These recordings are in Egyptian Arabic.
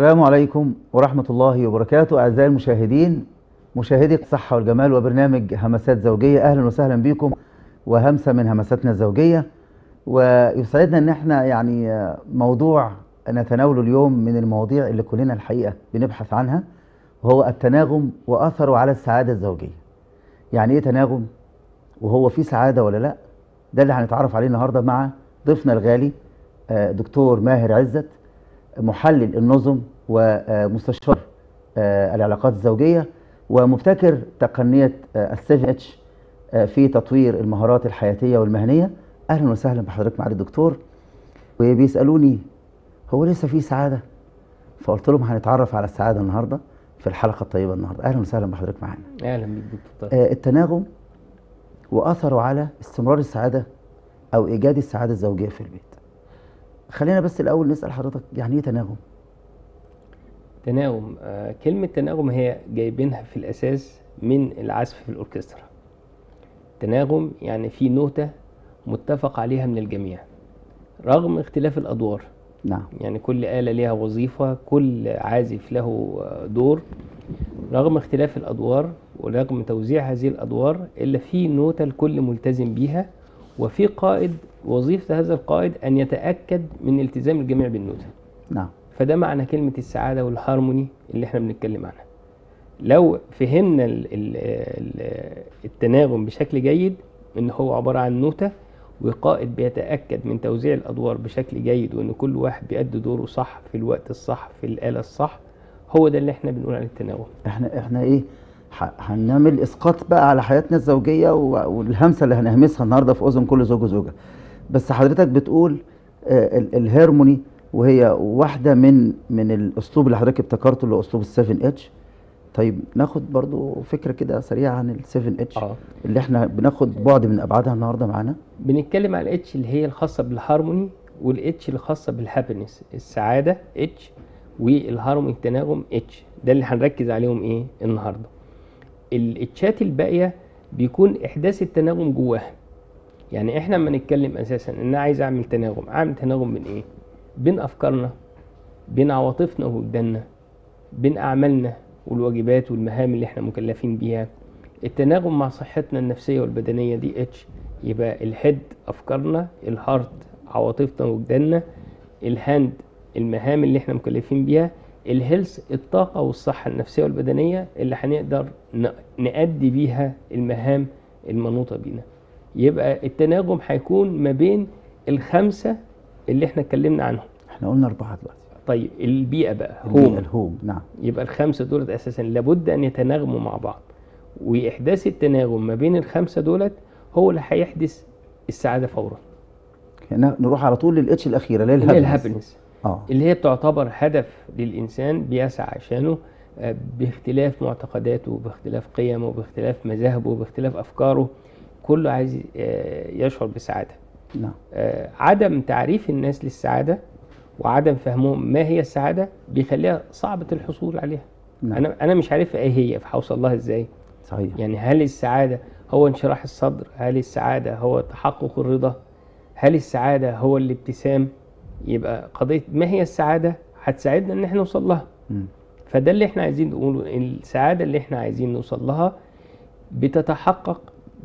السلام عليكم ورحمة الله وبركاته أعزائي المشاهدين مشاهدي الصحة والجمال وبرنامج همسات زوجية أهلا وسهلا بكم وهمسة من همساتنا الزوجية ويسعدنا ان احنا يعني موضوع نتناوله اليوم من المواضيع اللي كلنا الحقيقة بنبحث عنها وهو التناغم وأثره على السعادة الزوجية يعني ايه تناغم وهو في سعادة ولا لا ده اللي هنتعرف عليه النهاردة مع ضيفنا الغالي آه، دكتور ماهر عزت محلل النظم ومستشار آه، العلاقات الزوجية ومبتكر تقنية السيفن اتش في تطوير المهارات الحياتية والمهنية أهلا وسهلا بحضرتك معالي الدكتور وبيسألوني هو لسه في سعادة فقلت لهم هنتعرف على السعادة النهاردة في الحلقة الطيبة النهاردة أهلا وسهلا بحضرتك معانا اهلا بيك دكتور طارق آه، التناغم وأثره على استمرار السعادة أو إيجاد السعادة الزوجية في البيت خلينا بس الأول نسأل حضرتك يعني إيه تناغم؟ تناغم آه كلمة تناغم هي جايبينها في الأساس من العزف في الأوركسترا تناغم يعني في نوتة متفق عليها من الجميع رغم اختلاف الأدوار نعم يعني كل آلة لها وظيفة كل عازف له آه، دور رغم اختلاف الأدوار ورغم توزيع هذه الأدوار إلا في نوتة الكل ملتزم بيها وفي قائد وظيفة هذا القائد أن يتأكد من التزام الجميع بالنوتة نعم فده معنى كلمة السعادة والهارموني اللي احنا بنتكلم عنها لو فهمنا ال ال ال التناغم بشكل جيد ان هو عبارة عن نوتة وقائد بيتأكد من توزيع الأدوار بشكل جيد وان كل واحد بيأدي دوره صح في الوقت الصح في الآلة الصح هو ده اللي احنا بنقول عليه التناغم احنا احنا ايه ح- هنعمل اسقاط بقى على حياتنا الزوجيه و- والهمسه اللي هنهمسها النهارده في اذن كل زوج وزوجه بس حضرتك بتقول آه، ال- الهارموني وهي واحده من من الاسلوب اللي حضرتك ابتكرته اللي هو اسلوب ال7 اتش طيب ناخد برضو فكره كده سريعه عن ال7 اتش اه اللي احنا بناخد بعد من ابعادها النهارده معانا بنتكلم على الاتش اللي هي الخاصة بالهارموني والاتش الخاصة بالهابينس السعادة اتش والهارموني التناغم اتش ده اللي هنركز عليهم ايه النهارده الاتشات الباقية بيكون احداث التناغم جواها يعني احنا لما نتكلم اساسا ان انا عايز اعمل تناغم اعمل تناغم بين ايه بين افكارنا بين عواطفنا ووجداننا بين اعمالنا والواجبات والمهام اللي احنا مكلفين بيها التناغم مع صحتنا النفسية والبدنية دي اتش يبقى الهيد افكارنا الهارت عواطفنا ووجداننا الهاند المهام اللي احنا مكلفين بيها الهيلث الطاقة والصحة النفسية والبدنية اللي هنقدر ن- نأدي بيها المهام المنوطة بينا يبقى التناغم هيكون ما بين الخمسة اللي احنا اتكلمنا عنهم احنا قلنا اربعه دلوقتي طيب البيئة بقى البيئة، هوم الهوم نعم يبقى الخمسة دولت أساسا لابد أن يتناغموا مع بعض وإحداث التناغم ما بين الخمسة دولت هو اللي هيحدث السعادة فورا هنا نروح على طول للاتش الاخيره اللي هي اللي هي الهابنس الهابنس اه اللي هي بتعتبر هدف للإنسان بيسعى عشانه آه، باختلاف معتقداته باختلاف قيمه باختلاف مذاهبه باختلاف أفكاره كله عايز آه، يشعر بسعادة نعم آه، عدم تعريف الناس للسعادة وعدم فهمهم ما هي السعادة بيخليها صعبة الحصول عليها نعم أنا أنا مش عارفها إيه هي فهوصل لها إزاي صحيح يعني هل السعادة هو انشراح الصدر هل السعادة هو تحقق الرضا هل السعادة هو الابتسام يبقى قضية ما هي السعادة هتساعدنا ان احنا نوصل لها مم. فده اللي احنا عايزين نقوله السعادة اللي احنا عايزين نوصل لها بتتحقق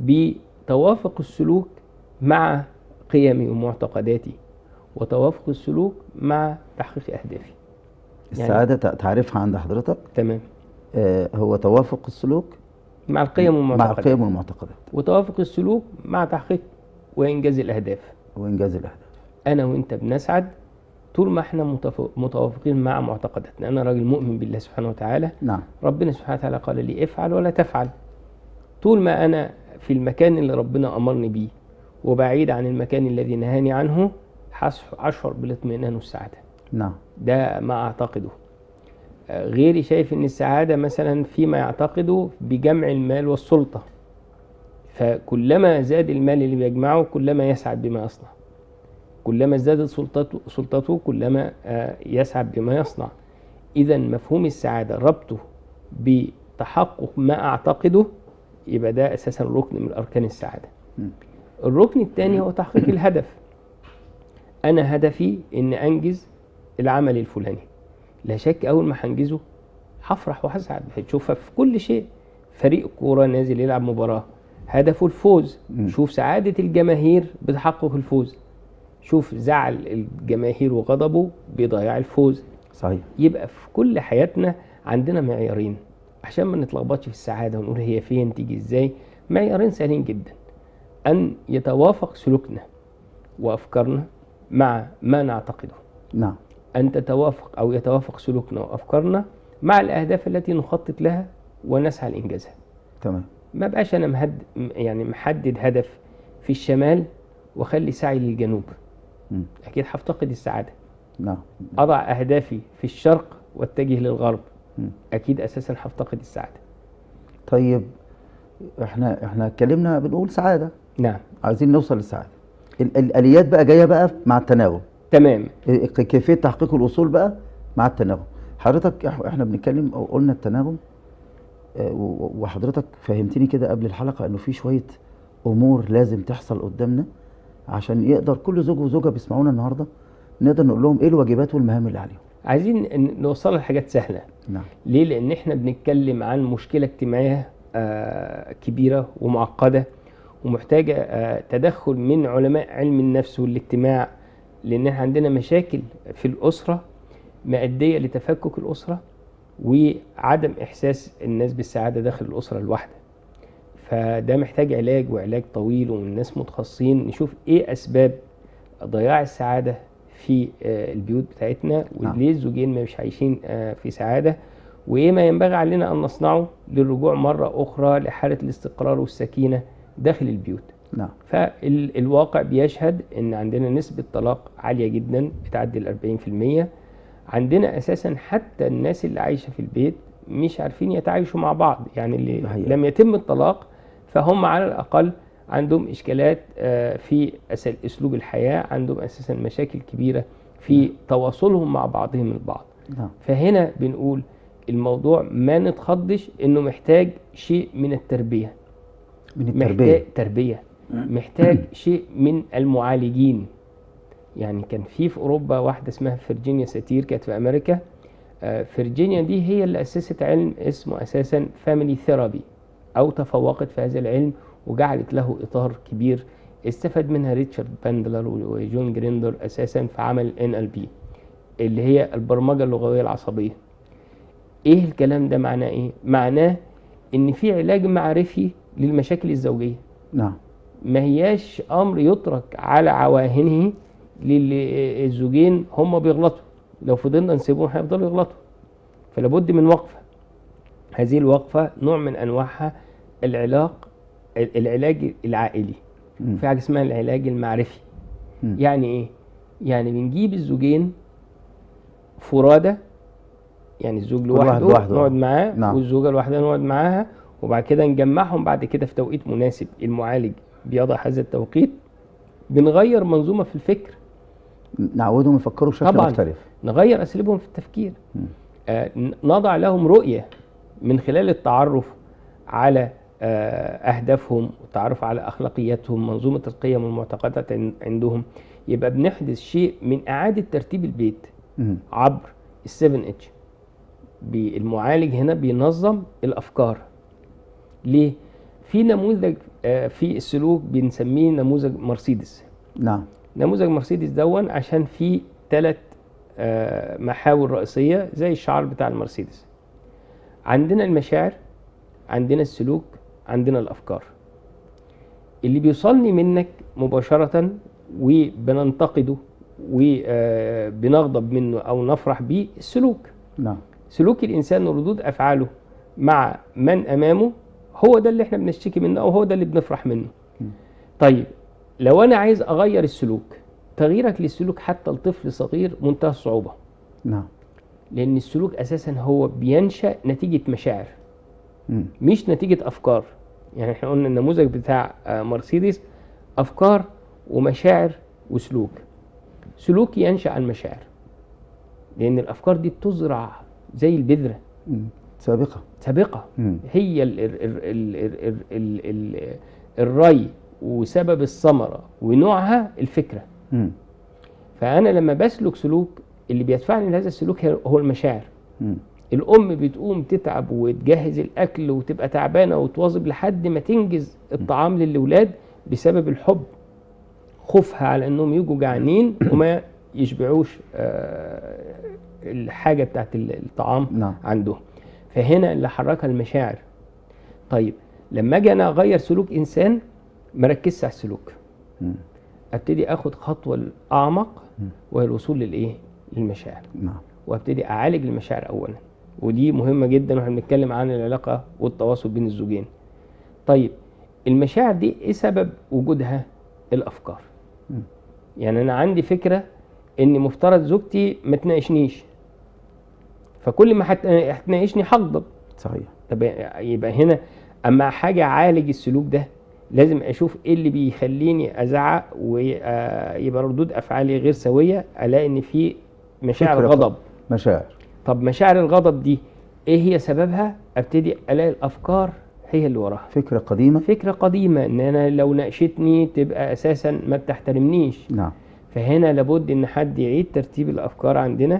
بتوافق السلوك مع قيمي ومعتقداتي وتوافق السلوك مع تحقيق اهدافي السعاده تع- تعريفها عند حضرتك تمام آه، هو توافق السلوك مع القيم مع والمعتقدات القيم والمعتقدات وتوافق السلوك مع تحقيق وانجاز الاهداف وانجاز الاهداف انا وانت بنسعد طول ما احنا متف- متوافقين مع معتقداتنا انا راجل مؤمن بالله سبحانه وتعالى نعم ربنا سبحانه وتعالى قال لي افعل ولا تفعل طول ما انا في المكان اللي ربنا امرني بيه وبعيد عن المكان الذي نهاني عنه حس- اشعر بالاطمئنان والسعاده نعم ده ما اعتقده آه، غيري شايف ان السعاده مثلا فيما يعتقده بجمع المال والسلطه فكلما زاد المال اللي بيجمعه كلما يسعد بما يصنع كلما ازدادت سلطته سلطته كلما آه، يسعد بما يصنع اذا مفهوم السعاده ربطه بتحقق ما اعتقده يبقى ده اساسا ركن من اركان السعاده مم. الركن الثاني هو تحقيق الهدف انا هدفي ان انجز العمل الفلاني لا شك اول ما هنجزه هفرح وهسعد هتشوفها في كل شيء فريق كوره نازل يلعب مباراه هدفه الفوز مم. شوف سعاده الجماهير بتحقق الفوز شوف زعل الجماهير وغضبه بضياع الفوز صحيح يبقى في كل حياتنا عندنا معيارين عشان ما نتلخبطش في السعاده ونقول هي فين تيجي ازاي معيارين سهلين جدا ان يتوافق سلوكنا وافكارنا مع ما نعتقده نعم ان تتوافق او يتوافق سلوكنا وافكارنا مع الاهداف التي نخطط لها ونسعى لانجازها تمام ما بقاش انا مهد يعني محدد هدف في الشمال واخلي سعي للجنوب مم. اكيد هفتقد السعاده نعم اضع اهدافي في الشرق واتجه للغرب مم. اكيد اساسا هفتقد السعاده طيب احنا احنا اتكلمنا بنقول سعاده نعم عايزين نوصل للسعاده ال- الاليات بقى جايه بقى مع التناغم تمام ك- كيفيه تحقيق الاصول بقى مع التناغم حضرتك إح- احنا بنتكلم او قلنا التناغم آه، و- وحضرتك فهمتني كده قبل الحلقه انه في شويه امور لازم تحصل قدامنا عشان يقدر كل زوج وزوجه بيسمعونا النهارده نقدر نقول لهم ايه الواجبات والمهام اللي عليهم عايزين ن- نوصلها لحاجات سهله نعم ليه لان احنا بنتكلم عن مشكله اجتماعيه آه، كبيره ومعقده ومحتاجه آه، تدخل من علماء علم النفس والاجتماع لان احنا عندنا مشاكل في الاسره مؤديه لتفكك الاسره وعدم احساس الناس بالسعاده داخل الاسره الواحده فده محتاج علاج وعلاج طويل ومن ناس متخصصين نشوف ايه اسباب ضياع السعاده في آه، البيوت بتاعتنا نعم. وليه الزوجين مش عايشين آه، في سعاده وايه ما ينبغي علينا ان نصنعه للرجوع مره اخرى لحاله الاستقرار والسكينه داخل البيوت نعم فالواقع بيشهد ان عندنا نسبة طلاق عالية جدا بتعدي ال 40% عندنا اساسا حتى الناس اللي عايشة في البيت مش عارفين يتعايشوا مع بعض يعني اللي ده حقيقة. لم يتم الطلاق فهم على الاقل عندهم اشكالات آه، في أس- اسلوب الحياة عندهم اساسا مشاكل كبيرة في تواصلهم مع بعضهم البعض نعم فهنا بنقول الموضوع ما نتخضش انه محتاج شيء من التربيه من محتاج التربيه تربية محتاج شيء من المعالجين يعني كان في في اوروبا واحده اسمها فيرجينيا ساتير كانت في امريكا آه، فيرجينيا دي هي اللي اسست علم اسمه اساسا فاميلي ثيرابي او تفوقت في هذا العلم وجعلت له اطار كبير استفاد منها ريتشارد باندلر وجون جريندر اساسا في عمل ان ال بي اللي هي البرمجه اللغويه العصبيه ايه الكلام ده معناه ايه معناه ان في علاج معرفي للمشاكل الزوجيه نعم ما هياش امر يترك على عواهنه للزوجين هم بيغلطوا لو فضلنا نسيبهم هيفضلوا يغلطوا فلابد من وقفه هذه الوقفه نوع من انواعها العلاق العلاج العائلي مم. في حاجه اسمها العلاج المعرفي مم. يعني ايه يعني بنجيب الزوجين فرادى يعني الزوج واحد لوحده لوحده. نقعد معاه نعم. والزوجه لوحدها نقعد معاها وبعد كده نجمعهم بعد كده في توقيت مناسب المعالج بيضع هذا التوقيت بنغير منظومه في الفكر نعودهم يفكروا بشكل طبعاً. مختلف نغير اساليبهم في التفكير مم. آه ن- نضع لهم رؤيه من خلال التعرف على آه اهدافهم والتعرف على اخلاقياتهم منظومه القيم والمعتقدات عن- عندهم يبقى بنحدث شيء من اعاده ترتيب البيت مم. عبر السفن اتش المعالج هنا بينظم الافكار ليه في نموذج آه، في السلوك بنسميه نموذج مرسيدس نعم نموذج مرسيدس دون عشان فيه ثلاث محاور رئيسيه زي الشعار بتاع المرسيدس عندنا المشاعر عندنا السلوك عندنا الافكار اللي بيوصلني منك مباشره وبننتقده وبنغضب منه او نفرح بيه السلوك نعم سلوك الانسان وردود افعاله مع من امامه هو ده اللي احنا بنشتكي منه او هو ده اللي بنفرح منه م. طيب لو انا عايز اغير السلوك تغييرك للسلوك حتى لطفل صغير منتهى الصعوبه نعم لان السلوك اساسا هو بينشا نتيجه مشاعر مم. مش نتيجه افكار يعني احنا قلنا النموذج بتاع آه، مرسيدس افكار ومشاعر وسلوك سلوك ينشا عن مشاعر لان الافكار دي بتزرع زي البذره مم. سابقة سابقه مم. هي ال ال ال ال ال ال ال ال الري وسبب الثمره ونوعها الفكره مم. فانا لما بسلك سلوك اللي بيدفعني لهذا السلوك هي- هو المشاعر مم. الام بتقوم تتعب وتجهز الاكل وتبقى تعبانه وتواظب لحد ما تنجز الطعام للاولاد بسبب الحب خوفها على انهم يجوا جعانين وما يشبعوش آه، الحاجه بتاعت ال- الطعام نعم عندهم فهنا اللي حركها المشاعر طيب لما اجي انا اغير سلوك انسان ما ركزش على السلوك مم. ابتدي اخد خطوه الاعمق مم. وهي الوصول للايه للمشاعر نعم وابتدي اعالج المشاعر اولا ودي مهمه جدا واحنا بنتكلم عن العلاقه والتواصل بين الزوجين طيب المشاعر دي ايه سبب وجودها الافكار مم. يعني انا عندي فكره ان مفترض زوجتي ما تناقشنيش فكل ما هت- هتناقشني هغضب صحيح طب يبقى هنا اما حاجه اعالج السلوك ده لازم اشوف ايه اللي بيخليني ازعق ويبقى ردود افعالي غير سويه الاقي ان في مشاعر فكرة غضب مشاعر طب مشاعر الغضب دي ايه هي سببها ابتدي الاقي الافكار هي اللي وراها فكرة قديمة فكره قديمه ان انا لو ناقشتني تبقى اساسا ما بتحترمنيش نعم فهنا لابد ان حد يعيد ترتيب الافكار عندنا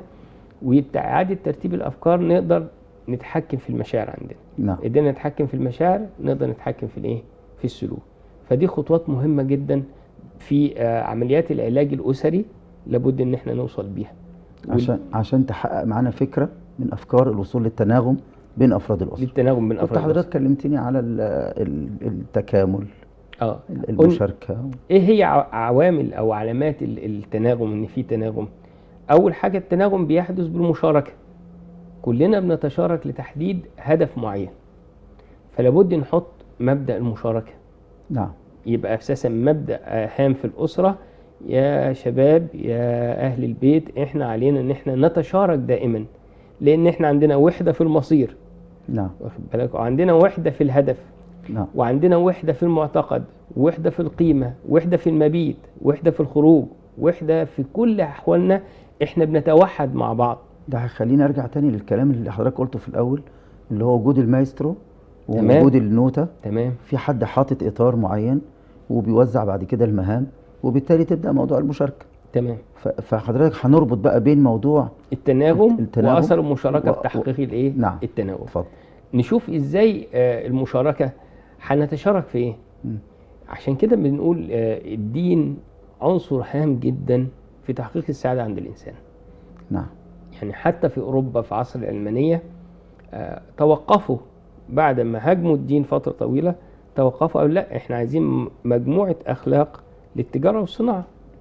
وبإعادة ترتيب الافكار نقدر نتحكم في المشاعر عندنا نعم قدرنا نتحكم في المشاعر نقدر نتحكم في الايه في السلوك فدي خطوات مهمه جدا في آه، عمليات العلاج الاسري لابد ان احنا نوصل بيها وال- عشان عشان تحقق معانا فكرة من أفكار الوصول للتناغم بين أفراد الأسرة للتناغم بين كنت افراد حضرتك الأسرة. كلمتني على ال- ال- التكامل اه ال- المشاركة ايه هي ع- عوامل او علامات ال- التناغم ان في تناغم اول حاجه التناغم بيحدث بالمشاركه كلنا بنتشارك لتحديد هدف معين فلابد نحط مبدا المشاركه نعم يبقى اساسا مبدا هام في الاسره يا شباب يا اهل البيت احنا علينا ان احنا نتشارك دائما لان احنا عندنا وحده في المصير نعم واخد بالك وعندنا وحده في الهدف نعم وعندنا وحده في المعتقد وحده في القيمه وحده في المبيت وحده في الخروج وحده في كل احوالنا احنا بنتوحد مع بعض ده هيخليني ارجع تاني للكلام اللي حضرتك قلته في الاول اللي هو وجود المايسترو تمام. ووجود النوتة تمام في حد حاطط اطار معين وبيوزع بعد كده المهام وبالتالي تبدا موضوع المشاركه تمام ف- فحضرتك هنربط بقى بين موضوع التناغم, التناغم واثر المشاركه و- في تحقيق الايه نعم. التناغم اتفضل نشوف ازاي آه، المشاركه هنتشارك في ايه مم. عشان كده بنقول آه، الدين عنصر هام جدا في تحقيق السعاده عند الانسان نعم يعني حتى في اوروبا في عصر العلمانيه آه، توقفوا بعد ما هاجموا الدين فتره طويله توقفوا قالوا لا احنا عايزين م- مجموعه اخلاق للتجاره والصناعه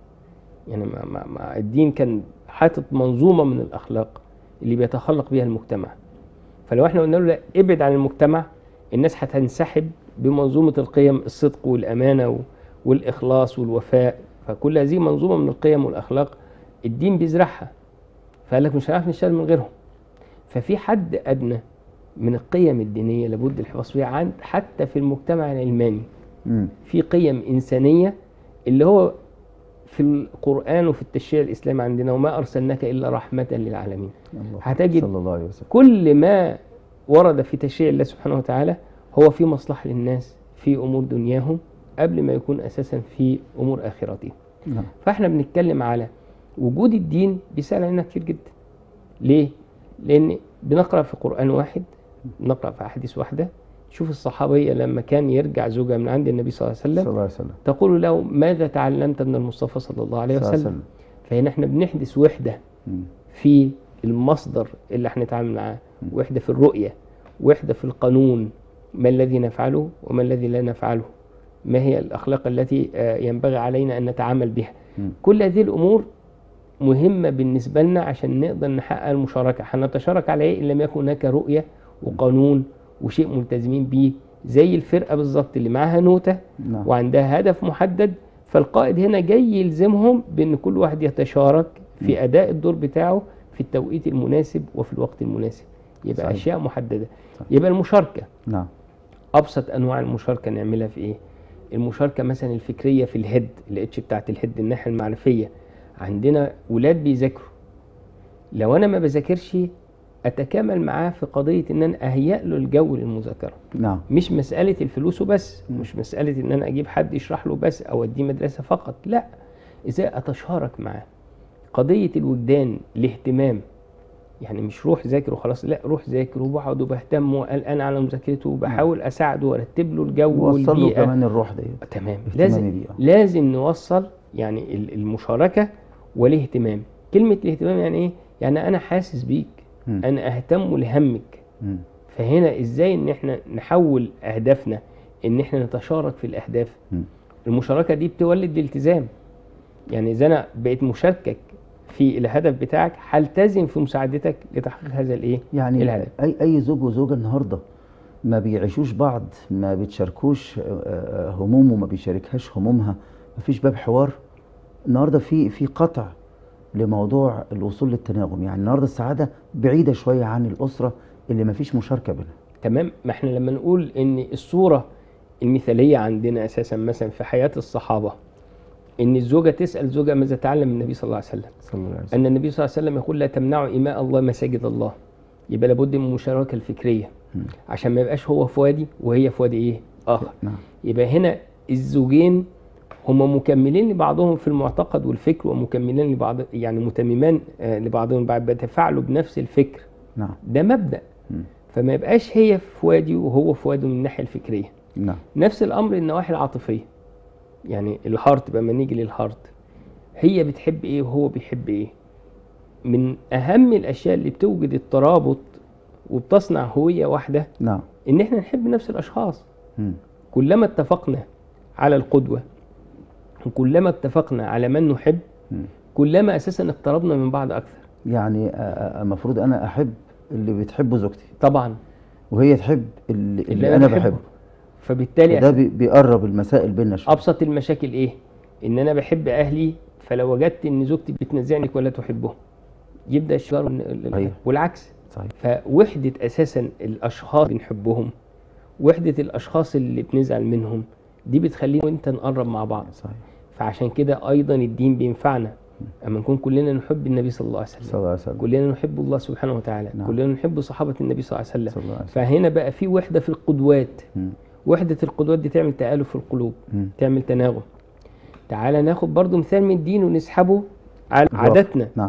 يعني ما ما ما الدين كان حاطط منظومه من الاخلاق اللي بيتخلق بها المجتمع فلو احنا قلنا له لا ابعد عن المجتمع الناس هتنسحب بمنظومه القيم الصدق والامانه و- والاخلاص والوفاء فكل هذه منظومه من القيم والاخلاق الدين بيزرعها فقال لك مش هنعرف نشتغل من غيرهم ففي حد ادنى من القيم الدينيه لابد الحفاظ فيها عند حتى في المجتمع العلماني مم. في قيم انسانيه اللي هو في القران وفي التشريع الاسلامي عندنا وما ارسلناك الا رحمه للعالمين الله هتجد صلى الله عليه وسلم كل ما ورد في تشريع الله سبحانه وتعالى هو في مصلحه للناس في امور دنياهم قبل ما يكون اساسا في امور اخرتهم نعم فاحنا بنتكلم على وجود الدين بيسهل علينا كتير جدا ليه لان بنقرا في قران واحد بنقرا في احاديث واحده شوف الصحابيه لما كان يرجع زوجها من عند النبي صلى الله عليه صلى وسلم الله عليه وسلم تقول له ماذا تعلمت من المصطفى صلى الله عليه صلى الله عليه وسلم فهنا احنا بنحدث وحده مم. في المصدر اللي هنتعامل معاه م. وحده في الرؤيه وحده في القانون ما الذي نفعله وما الذي لا نفعله ما هي الاخلاق التي آه، ينبغي علينا ان نتعامل بها مم. كل هذه الامور مهمه بالنسبه لنا عشان نقدر نحقق المشاركه هنتشارك على ايه ان لم يكن هناك رؤيه وقانون وشيء ملتزمين بيه زي الفرقه بالظبط اللي معاها نوته نعم وعندها هدف محدد فالقائد هنا جاي يلزمهم بان كل واحد يتشارك في اداء الدور بتاعه في التوقيت المناسب وفي الوقت المناسب يبقى صحيح. اشياء محدده صحيح. يبقى المشاركه نعم ابسط انواع المشاركه نعملها في ايه المشاركه مثلا الفكريه في الهيد الاتش بتاعت الهيد الناحيه المعرفيه عندنا ولاد بيذاكروا لو انا ما بذاكرش اتكامل معاه في قضيه ان انا اهيئ له الجو للمذاكره نعم مش مسألة الفلوس وبس مم. مش مسألة ان انا اجيب حد يشرح له بس او اديه مدرسة فقط لا ازاي اتشارك معاه قضيه الوجدان الاهتمام يعني مش روح ذاكر وخلاص لا روح ذاكر وبقعد وبهتم وقلقان على مذاكرته وبحاول اساعده وارتب له الجو وصل له والبيئه كمان الروح ديت تمام اهتمامي لازم بيه آه. لازم نوصل يعني ال- المشاركه والاهتمام كلمه الاهتمام يعني ايه يعني انا حاسس بيك مم. انا اهتم لهمك مم. فهنا ازاي ان احنا نحول اهدافنا ان احنا نتشارك في الاهداف مم. المشاركه دي بتولد الالتزام يعني اذا انا بقيت مشاركك في الهدف بتاعك هلتزم في مساعدتك لتحقيق هذا الايه يعني الهدف. اي اي زوج وزوجه النهارده ما بيعيشوش بعض ما بتشاركوش آه، آه، همومه ما بيشاركهاش همومها ما فيش باب حوار النهارده في في قطع لموضوع الوصول للتناغم يعني النهارده السعاده بعيده شويه عن الاسره اللي ما فيش مشاركه بينها تمام ما احنا لما نقول ان الصوره المثاليه عندنا اساسا مثلا في حياه الصحابه ان الزوجه تسال زوجها ماذا تعلم من النبي صلى الله عليه وسلم صلى الله عليه وسلم ان النبي صلى الله عليه وسلم يقول لا تمنعوا اماء الله مساجد الله يبقى لابد من المشاركه الفكريه مم. عشان ما يبقاش هو في وادي وهي في وادي ايه اخر نعم يبقى هنا الزوجين هما مكملين لبعضهم في المعتقد والفكر ومكملين لبعض يعني متممان آه، لبعضهم البعض بيتفاعلوا بنفس الفكر نعم ده مبدا مم. فما يبقاش هي في وادي وهو في وادي من الناحيه الفكريه نعم نفس الامر النواحي العاطفيه يعني الهارت بقى ما نيجي للهارت هي بتحب ايه وهو بيحب ايه من اهم الاشياء اللي بتوجد الترابط وبتصنع هويه واحده نعم ان احنا نحب نفس الاشخاص مم. كلما كلما اتفقنا على القدوه وكلما اتفقنا على من نحب مم. كلما اساسا اقتربنا من بعض اكثر يعني آه، آه، المفروض انا احب اللي بتحبه زوجتي طبعا وهي تحب اللي, اللي, اللي انا بحبه. بحبه فبالتالي ده بي- بيقرب المسائل بيننا شويه ابسط المشاكل ايه ان انا بحب اهلي فلو وجدت ان زوجتي بتنزعني ولا تحبهم يبدا الشجار من- صحيح. والعكس صحيح فوحده اساسا الاشخاص بنحبهم وحده الاشخاص اللي بنزعل منهم دي بتخلينا وانت نقرب مع بعض صحيح فعشان كده ايضا الدين بينفعنا اما نكون كلنا نحب النبي صلى الله عليه صلى وسلم الله عليه وسلم كلنا نحب الله سبحانه وتعالى نعم. كلنا نحب صحابه النبي صلى الله عليه وسلم صلى الله عليه وسلم فهنا بقى في وحده في القدوات مم. وحده القدوات دي تعمل تآلف في القلوب مم. تعمل تناغم تعالى ناخد برضو مثال من الدين ونسحبه على الواقع. عاداتنا نعم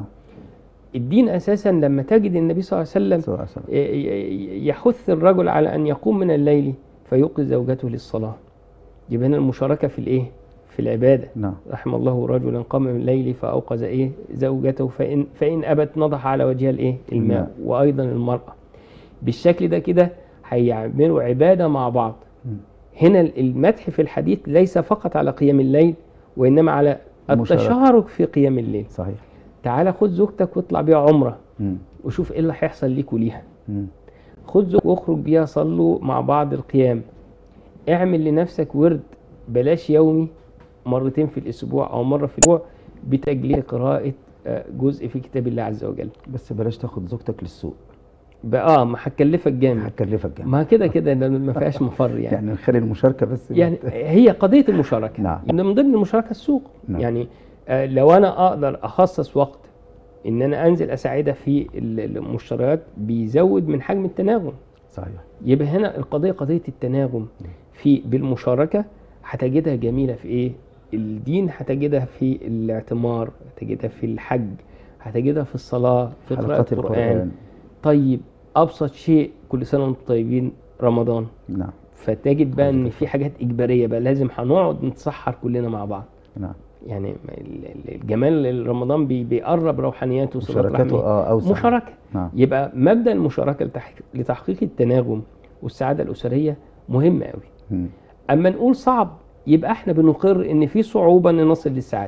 الدين اساسا لما تجد النبي صلى الله عليه وسلم صلى الله عليه وسلم ي- ي- يحث الرجل على ان يقوم من الليل فيوقظ زوجته للصلاه يبقى هنا المشاركه في الايه في العباده نعم رحم الله رجلا قام من الليل فاوقظ ايه زوجته فان فان ابت نضح على وجهها الايه الماء الماء. وايضا المراه بالشكل ده كده هيعملوا عباده مع بعض مم. هنا المدح في الحديث ليس فقط على قيام الليل وانما على مشاركة. التشارك في قيام الليل صحيح تعالى خد زوجتك واطلع بيها عمره مم. وشوف ايه اللي هيحصل ليك وليها مم. خد زوجتك واخرج بيها صلوا مع بعض القيام اعمل لنفسك ورد بلاش يومي مرتين في الاسبوع او مره في الاسبوع بتجليه قراءه آه، جزء في كتاب الله عز وجل بس بلاش تاخد زوجتك للسوق بقى اه ما هتكلفك جامد هتكلفك جامد ما كده كده ده ما فيهاش مفر يعني يعني نخلي المشاركه بس يعني هي قضيه المشاركه نعم. يعني من ضمن المشاركه السوق نعم. يعني آه، لو انا اقدر اخصص وقت ان انا انزل اساعدها في ال- المشتريات بيزود من حجم التناغم صحيح يبقى هنا القضيه قضيه التناغم في بالمشاركه هتجدها جميله في ايه الدين هتجدها في الاعتمار هتجدها في الحج هتجدها في الصلاه في قراءه حلقات القران القران طيب ابسط شيء كل سنه وانتم طيبين رمضان نعم فتجد بقى ان حضرتك. في حاجات اجباريه بقى لازم هنقعد نتسحر كلنا مع بعض نعم يعني ال- ال- الجمال رمضان بي- بيقرب روحانياته وصلات مشاركته رحمه اه اوسع مشاركه نعم يبقى مبدا المشاركه لتح- لتحقيق التناغم والسعاده الاسريه مهم قوي مم. اما نقول صعب يبقى احنا بنقر ان في صعوبه ان نصل للسعاده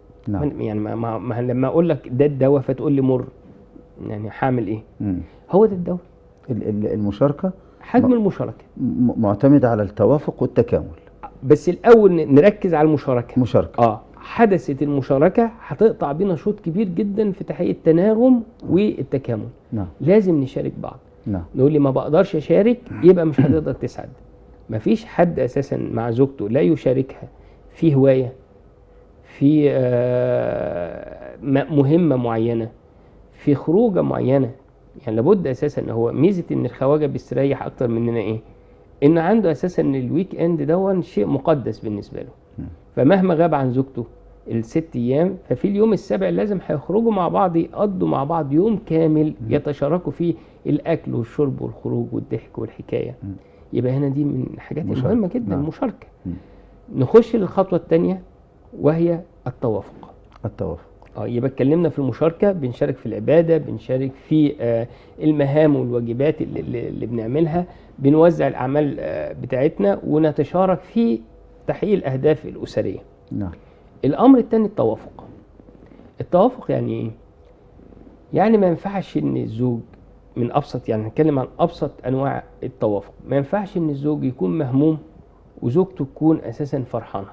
نعم يعني ما, ما, ما لما اقول لك ده الدواء فتقول لي مر يعني هعمل ايه مم. هو ده الدواء ال- ال- المشاركه حجم ما- المشاركه م- معتمده على التوافق والتكامل بس الاول ن- نركز على المشاركه مشاركه اه حدثت المشاركه هتقطع بينا شوط كبير جدا في تحقيق التناغم والتكامل نعم لازم نشارك بعض نعم نقول لي ما بقدرش اشارك يبقى مش هتقدر تسعد مفيش حد اساسا مع زوجته لا يشاركها في هوايه في آه، م- مهمه معينه في خروجه معينه يعني لابد اساسا ان هو ميزه ان الخواجه بيستريح اكتر مننا ايه ان عنده اساسا ان الويك اند دون شيء مقدس بالنسبه له مم. فمهما غاب عن زوجته الست ايام ففي اليوم السابع لازم هيخرجوا مع بعض يقضوا مع بعض يوم كامل مم. يتشاركوا فيه الاكل والشرب والخروج والضحك والحكايه مم. يبقى هنا دي من الحاجات مشاركة. المهمه جدا نعم. المشاركه مم. نخش للخطوه الثانيه وهي التوافق التوافق اه يبقى اتكلمنا في المشاركه بنشارك في العباده بنشارك في آه المهام والواجبات اللي, اللي اللي بنعملها بنوزع الاعمال آه بتاعتنا ونتشارك في تحقيق الاهداف الاسريه نعم الامر الثاني التوافق التوافق يعني ايه يعني ما ينفعش ان الزوج من ابسط يعني هنتكلم عن ابسط انواع التوافق ما ينفعش ان الزوج يكون مهموم وزوجته تكون اساسا فرحانه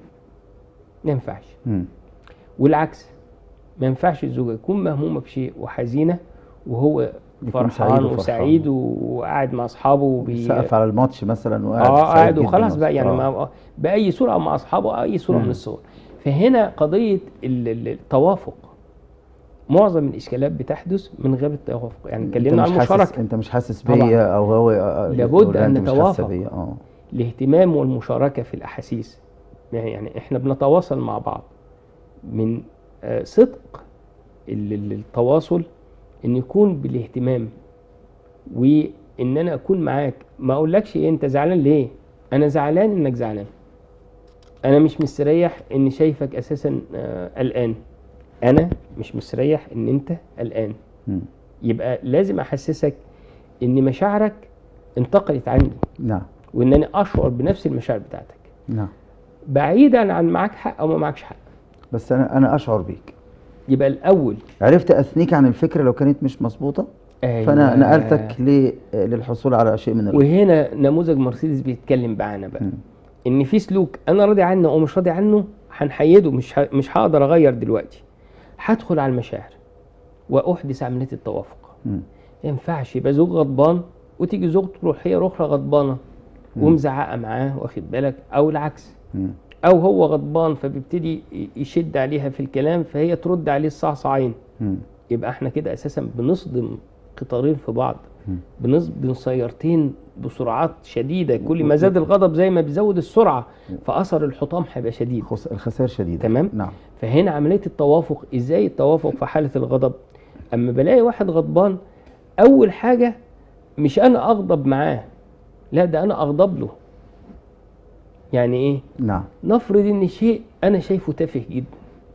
ما ينفعش مم. والعكس ما ينفعش الزوجه تكون مهمومه بشيء وحزينه وهو يكون فرحان سعيد وفرحان. وسعيد وقاعد مع اصحابه وبي... سقف على الماتش مثلا وقاعد اه سعيد قاعد جداً وخلاص بقى يعني آه. ما باي صوره او مع اصحابه اي صوره مم. من الصور فهنا قضيه ال- ال- التوافق معظم الاشكالات بتحدث من غير التوافق يعني انت اتكلمنا مش عن حاسس المشاركه انت مش حاسس طبعاً. بيا او هو آه، لابد يقول أن انت مش حاسة نتوافق. بيا اه الاهتمام والمشاركه في الاحاسيس يعني يعني احنا بنتواصل مع بعض من آه، صدق ال- ال- التواصل ان يكون بالاهتمام وان انا اكون معاك ما اقولكش إيه انت زعلان ليه انا زعلان انك زعلان انا مش مستريح اني شايفك اساسا آه، قلقان انا مش مستريح ان انت قلقان مم. يبقى لازم احسسك ان مشاعرك انتقلت عندي نعم وان انا اشعر بنفس المشاعر بتاعتك نعم بعيدا عن معاك حق او ما معكش حق بس انا انا اشعر بيك يبقى الاول عرفت اثنيك عن الفكره لو كانت مش مظبوطه فانا أيوة. نقلتك ل- للحصول على شيء من الرضا وهنا نموذج مرسيدس بيتكلم معانا بقى مم. ان في سلوك انا راضي عنه او مش راضي عنه هنحيده مش ه... مش هقدر اغير دلوقتي هدخل على المشاعر واحدث عمليه التوافق مم. ما ينفعش يبقى زوج غضبان وتيجي زوجته روحيه اخرى غضبانه مم. ومزعقه معاه واخد بالك او العكس مم. او هو غضبان فبيبتدي ي- يشد عليها في الكلام فهي ترد عليه الصعصعين مم. يبقى احنا كده اساسا بنصدم قطارين في بعض مم. بنصدم سيارتين بسرعات شديده كل ما زاد الغضب زي ما بيزود السرعه فاثر الحطام هيبقى شديد خس- الخسائر شديده تمام. نعم فهنا عمليه التوافق ازاي التوافق في حاله الغضب اما بلاقي واحد غضبان اول حاجه مش انا اغضب معاه لا ده انا اغضب له يعني ايه نعم نفرض ان شيء انا شايفه تافه جدا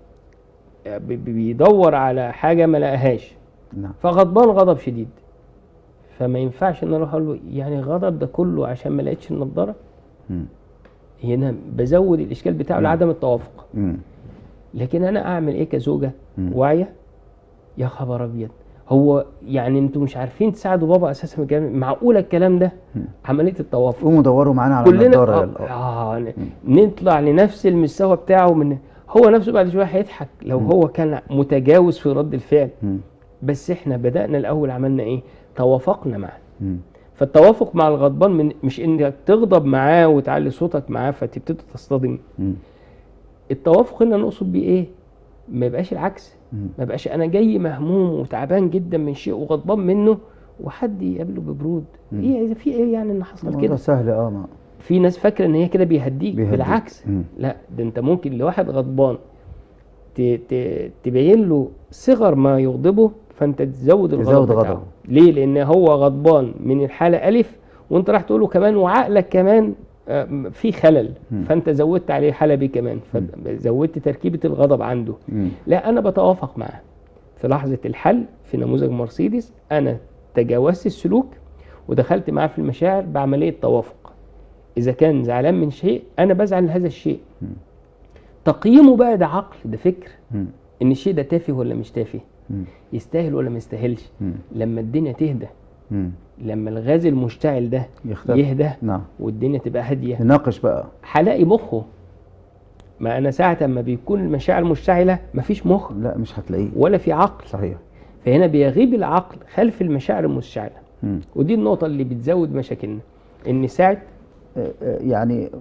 بي- بي- بيدور على حاجه ما لقاهاش نعم فغضبان غضب شديد فما ينفعش ان اروح اقول له يعني غضب ده كله عشان ما لقيتش النضاره مم. هنا بزود الاشكال بتاعه نعم. لعدم التوافق مم. لكن انا اعمل ايه كزوجه مم. واعيه يا خبر ابيض هو يعني انتوا مش عارفين تساعدوا بابا اساسا في الجامعة؟ معقوله الكلام ده مم. عمليه التوافق قوموا دوروا معانا على كلنا النضاره آه, يلا. آه ن- نطلع لنفس المستوى بتاعه من هو نفسه بعد شويه هيضحك لو مم. هو كان متجاوز في رد الفعل مم. بس احنا بدانا الاول عملنا ايه توافقنا معاه مم. فالتوافق مع الغضبان من مش انك تغضب معاه وتعلي صوتك معاه فتبتدي تصطدم مم. التوافق هنا نقصد بيه ايه ما يبقاش العكس مم. ما يبقاش انا جاي مهموم وتعبان جدا من شيء وغضبان منه وحد يقابله ببرود مم. ايه في ايه يعني ان حصل الموضوع كده سهل اه ما في ناس فاكره ان هي كده بيهديك بيهديك. بالعكس مم. لا ده انت ممكن لواحد غضبان ت- ت- تبين له صغر ما يغضبه فانت تزود الغضب تزود بتاعه. غضبه. ليه لان هو غضبان من الحاله الف وانت راح تقول له كمان وعقلك كمان آه، م- في خلل مم. فانت زودت عليه حاله بي كمان فزودت تركيبه الغضب عنده مم. لا انا بتوافق معاه في لحظه الحل في نموذج مرسيدس انا تجاوزت السلوك ودخلت معاه في المشاعر بعمليه توافق اذا كان زعلان من شيء انا بزعل لهذا الشيء مم. تقييمه بقى ده عقل ده فكر مم. ان الشيء ده تافه ولا مش تافه مم. يستاهل ولا ما يستاهلش مم. لما الدنيا تهدى مم. لما الغاز المشتعل ده يختلف يهدى نعم والدنيا تبقى هاديه نناقش بقى هلاقي مخه ما انا ساعه ما بيكون المشاعر مشتعله مفيش مخ لا مش هتلاقيه ولا في عقل صحيح فهنا بيغيب العقل خلف المشاعر المشتعله مم. ودي النقطه اللي بتزود مشاكلنا ان ساعه آه، آه، يعني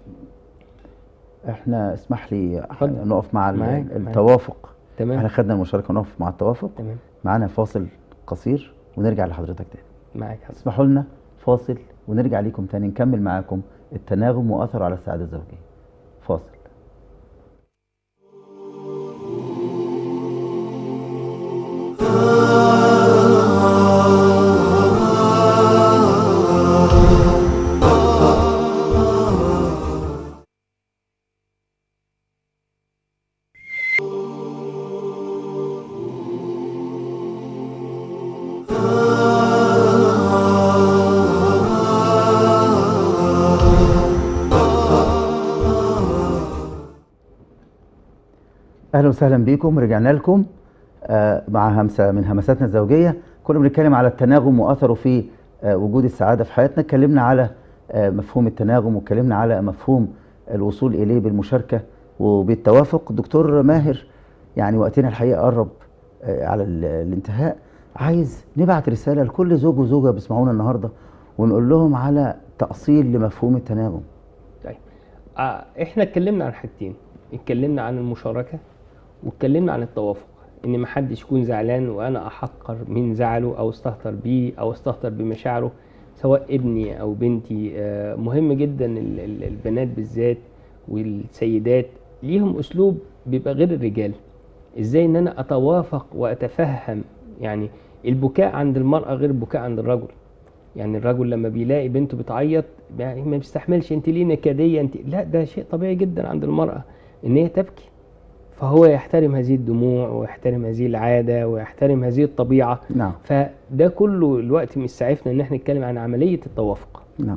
احنا اسمح لي اتفضل. نقف مع ال- معاك، معاك. التوافق احنا تمام خدنا المشاركه نقف مع التوافق تمام معانا فاصل قصير ونرجع لحضرتك تاني معاك حضرتك اسمحوا لنا فاصل ونرجع ليكم تاني نكمل معاكم التناغم واثره على السعاده الزوجيه فاصل وسهلا بكم رجعنا لكم آه، مع همسة من همساتنا الزوجية كنا بنتكلم على التناغم وأثره في آه، وجود السعادة في حياتنا اتكلمنا على آه، مفهوم التناغم واتكلمنا على مفهوم الوصول إليه بالمشاركة وبالتوافق دكتور ماهر يعني وقتنا الحقيقة قرب آه، على ال- الانتهاء عايز نبعت رسالة لكل زوج وزوجة بيسمعونا النهاردة ونقول لهم على تأصيل لمفهوم التناغم طيب آه، احنا اتكلمنا عن حاجتين اتكلمنا عن المشاركه واتكلمنا عن التوافق ان محدش يكون زعلان وانا احقر من زعله او استهتر بيه او استهتر بمشاعره سواء ابني او بنتي آه، مهم جدا ال- ال- البنات بالذات والسيدات ليهم اسلوب بيبقى غير الرجال ازاي ان انا اتوافق واتفهم يعني البكاء عند المرأة غير البكاء عند الرجل يعني الرجل لما بيلاقي بنته بتعيط يعني ما بيستحملش انت ليه نكديه انت لا ده شيء طبيعي جدا عند المراه ان هي تبكي فهو يحترم هذه الدموع ويحترم هذه العاده ويحترم هذه الطبيعه نعم فده كله الوقت مش سعفنا ان احنا نتكلم عن عمليه التوافق نعم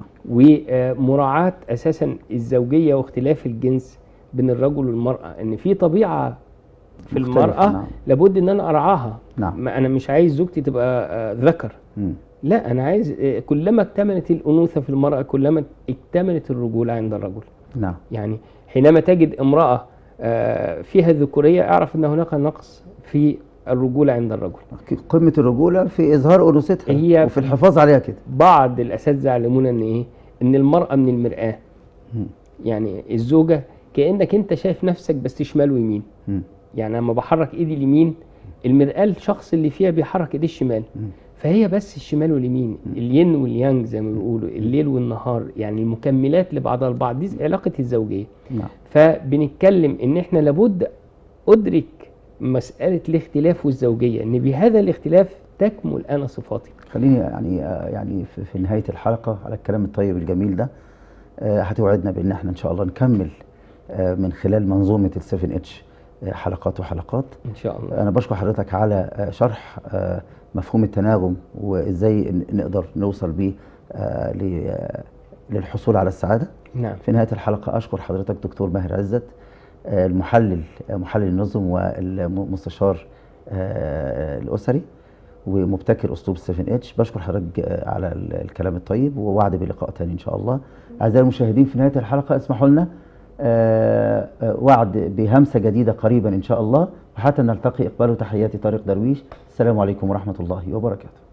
ومراعاه اساسا الزوجيه واختلاف الجنس بين الرجل والمراه ان في طبيعه في مختلفة، المراه نعم. لابد ان انا ارعاها نعم ما انا مش عايز زوجتي تبقى آه، ذكر مم. لا انا عايز آه، كلما اكتملت الانوثه في المراه كلما اكتملت الرجوله عند الرجل نعم يعني حينما تجد امراه آه، فيها ذكوريه اعرف ان هناك نقص في الرجوله عند الرجل قمة الرجولة في إظهار أنوثتها هي- وفي الحفاظ عليها كده بعض الاساتذه علمونا ان ايه ان المراه من المراه مم. يعني الزوجه كانك انت شايف نفسك بس شمال ويمين مم. يعني لما بحرك ايدي اليمين المرآة الشخص اللي فيها بيحرك ايديه الشمال مم. فهي بس الشمال واليمين الين واليانج زي ما بيقولوا الليل والنهار يعني المكملات لبعضها البعض دي علاقة الزوجية نعم فبنتكلم ان احنا لابد ادرك مسألة الاختلاف والزوجية ان بهذا الاختلاف تكمل انا صفاتي خليني يعني آه، يعني في, في نهاية الحلقة على الكلام الطيب الجميل ده آه، هتوعدنا بأن احنا إن شاء الله نكمل آه، من خلال منظومة السيفن اتش حلقات وحلقات ان شاء الله أنا بشكر حضرتك على آه، شرح آه، مفهوم التناغم وإزاي ن- نقدر نوصل بيه آه، ل- آه، للحصول على السعادة نعم في نهاية الحلقة أشكر حضرتك دكتور ماهر عزت آه، المحلل آه، محلل النظم والمستشار آه، الأسري ومبتكر أسلوب 7 اتش بشكر حضرتك آه، على ال- الكلام الطيب ووعد بلقاء تاني إن شاء الله أعزائي المشاهدين في نهاية الحلقة اسمحوا لنا آه، آه، وعد بهمسة جديدة قريبا إن شاء الله وحتى نلتقي إقبال تحياتي طارق درويش السلام عليكم ورحمة الله وبركاته